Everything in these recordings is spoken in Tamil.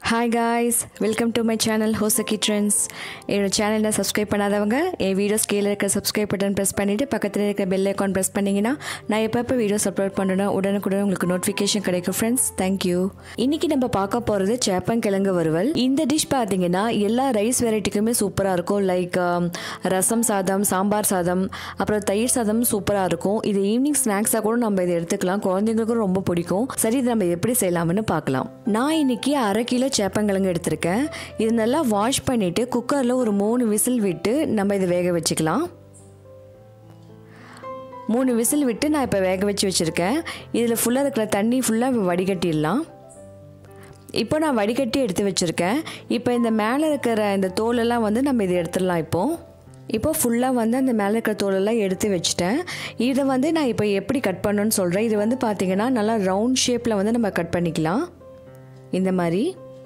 hi guys welcome to my channel ஹோசக்கி ட்ரெண்ட்ஸ் என்னோட சேனலை சப்ஸ்கிரைப் பண்ணாதவங்க என் வீடியோஸ் கீழே இருக்க சப்ஸ்கிரைப் பட்டன் ப்ரெஸ் பண்ணிவிட்டு பக்கத்தில் இருக்க பெல் ஐக்கான் ப்ரெஸ் பண்ணிங்கன்னா நான் எப்பப்போ வீடியோஸ் அப்லோட் பண்ணுறேன்னா உடனுக்குடன் உங்களுக்கு நோட்டிஃபிகேஷன் கிடைக்கும் ஃப்ரெண்ட்ஸ் தேங்க்யூ இன்றைக்கி நம்ம பார்க்க போகிறது சேப்பங்கிழங்கு வறுவல் இந்த டிஷ் பார்த்தீங்கன்னா எல்லா ரைஸ் வெரைட்டிக்குமே சூப்பராக இருக்கும் லைக் ரசம் சாதம் சாம்பார் சாதம் அப்புறம் தயிர் சாதம் சூப்பராக இருக்கும் இது ஈவினிங் ஸ்நாக்ஸாக கூட நம்ம இதை எடுத்துக்கலாம் குழந்தைங்களுக்கும் ரொம்ப பிடிக்கும் சரி இது நம்ம எப்படி செய்யலாம்னு பார்க்கலாம் நான் இன்னைக்கு அரை கிலோ சேப்பங்கிழங்கு எடுத்திருக்கேன் இது நல்லா வாஷ் பண்ணிவிட்டு குக்கரில் ஒரு மூணு விசில் விட்டு நம்ம இதை வேக வச்சுக்கலாம் மூணு விசில் விட்டு நான் இப்போ வேக வச்சு வச்சுருக்கேன் இதில் ஃபுல்லாக இருக்கிற தண்ணி ஃபுல்லாக வடிகட்டிடலாம் இப்போ நான் வடிகட்டி எடுத்து வச்சுருக்கேன் இப்போ இந்த மேலே இருக்கிற இந்த தோலெல்லாம் வந்து நம்ம இதை எடுத்துடலாம் இப்போது இப்போ ஃபுல்லாக வந்து அந்த மேலே இருக்கிற தோலெல்லாம் எடுத்து வச்சுட்டேன் இதை வந்து நான் இப்போ எப்படி கட் பண்ணணும்னு சொல்கிறேன் இது வந்து பார்த்திங்கன்னா நல்லா ரவுண்ட் ஷேப்பில் வந்து நம்ம கட் பண்ணிக்கலாம் இந்த மாதிரி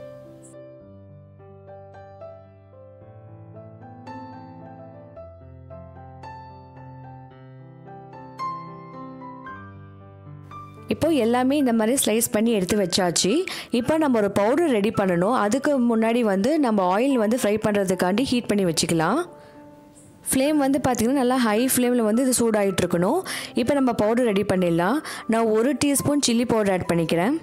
இப்போ எல்லாமே இந்த மாதிரி ஸ்லைஸ் பண்ணி எடுத்து வச்சாச்சு இப்போ நம்ம ஒரு பவுடர் ரெடி பண்ணணும் அதுக்கு முன்னாடி வந்து நம்ம ஆயில் வந்து ஃப்ரை பண்ணுறதுக்காண்டி ஹீட் பண்ணி வச்சுக்கலாம் ஃப்ளேம் வந்து பார்த்திங்கன்னா நல்லா ஹை ஃப்ளேமில் வந்து இது சூடாகிட்டு இருக்கணும் இப்போ நம்ம பவுடர் ரெடி பண்ணிடலாம் நான் ஒரு டீஸ்பூன் சில்லி பவுடர் ஆட் பண்ணிக்கிறேன்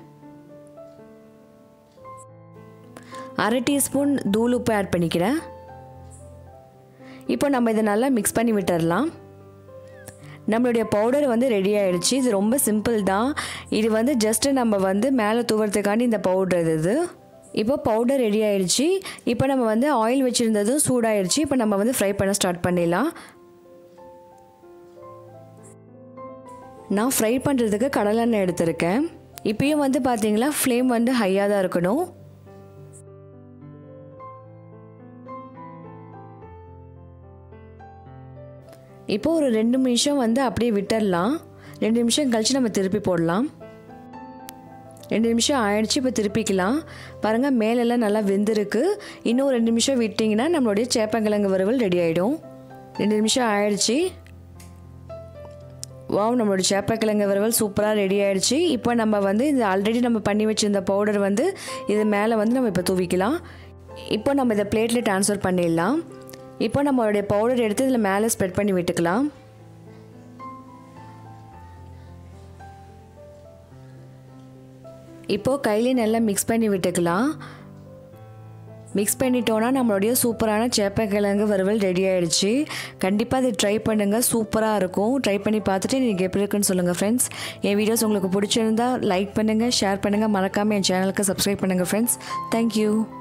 அரை டீஸ்பூன் தூள் உப்பு ஆட் பண்ணிக்கிறேன் இப்போ நம்ம இதை நல்லா மிக்ஸ் பண்ணி விட்டுடலாம் நம்மளுடைய பவுடர் வந்து ரெடி ஆகிடுச்சு இது ரொம்ப சிம்பிள் தான் இது வந்து ஜஸ்ட்டு நம்ம வந்து மேலே தூவறதுக்காண்டி இந்த பவுடர் இது இப்போ பவுடர் ரெடி ஆகிடுச்சு இப்போ நம்ம வந்து ஆயில் வச்சுருந்ததும் சூடாகிடுச்சு இப்போ நம்ம வந்து ஃப்ரை பண்ண ஸ்டார்ட் பண்ணிடலாம் நான் ஃப்ரை பண்ணுறதுக்கு கடலெண்ணெய் எடுத்திருக்கேன் இப்பயும் வந்து பார்த்தீங்களா ஃப்ளேம் வந்து ஹையாக தான் இருக்கணும் இப்போ ஒரு ரெண்டு நிமிஷம் வந்து அப்படியே விட்டுடலாம் ரெண்டு நிமிஷம் கழித்து நம்ம திருப்பி போடலாம் ரெண்டு நிமிஷம் ஆயிடுச்சு இப்போ திருப்பிக்கலாம் பாருங்கள் மேலெல்லாம் நல்லா வெந்திருக்கு இன்னும் ரெண்டு நிமிஷம் விட்டிங்கன்னா நம்மளுடைய சேப்பங்கிழங்கு வறுவல் ரெடி ஆகிடும் ரெண்டு நிமிஷம் ஆயிடுச்சு வாவ் நம்மளோட சேப்பக்கிழங்கு வறுவல் சூப்பராக ரெடி ஆகிடுச்சு இப்போ நம்ம வந்து இது ஆல்ரெடி நம்ம பண்ணி வச்சுருந்த பவுடர் வந்து இது மேலே வந்து நம்ம இப்போ தூவிக்கலாம் இப்போ நம்ம இதை பிளேட்டில் ட்ரான்ஸ்ஃபர் பண்ணிடலாம் இப்போ நம்மளுடைய பவுடர் எடுத்து இதில் மேலே ஸ்ப்ரெட் பண்ணி விட்டுக்கலாம் இப்போது கையிலே நல்லா மிக்ஸ் பண்ணி விட்டுக்கலாம் மிக்ஸ் பண்ணிட்டோன்னா நம்மளுடைய சூப்பரான சேப்பக்கிழங்கு வறுவல் ரெடி ஆகிடுச்சு கண்டிப்பாக அதை ட்ரை பண்ணுங்கள் சூப்பராக இருக்கும் ட்ரை பண்ணி பார்த்துட்டு நீங்கள் எப்படி இருக்குன்னு சொல்லுங்கள் ஃப்ரெண்ட்ஸ் என் வீடியோஸ் உங்களுக்கு பிடிச்சிருந்தா லைக் பண்ணுங்கள் ஷேர் பண்ணுங்கள் மறக்காமல் என் சேனலுக்கு சப்ஸ்கிரைப் பண்ணுங்கள் ஃப்ரெண்ட்ஸ் தேங்க்யூ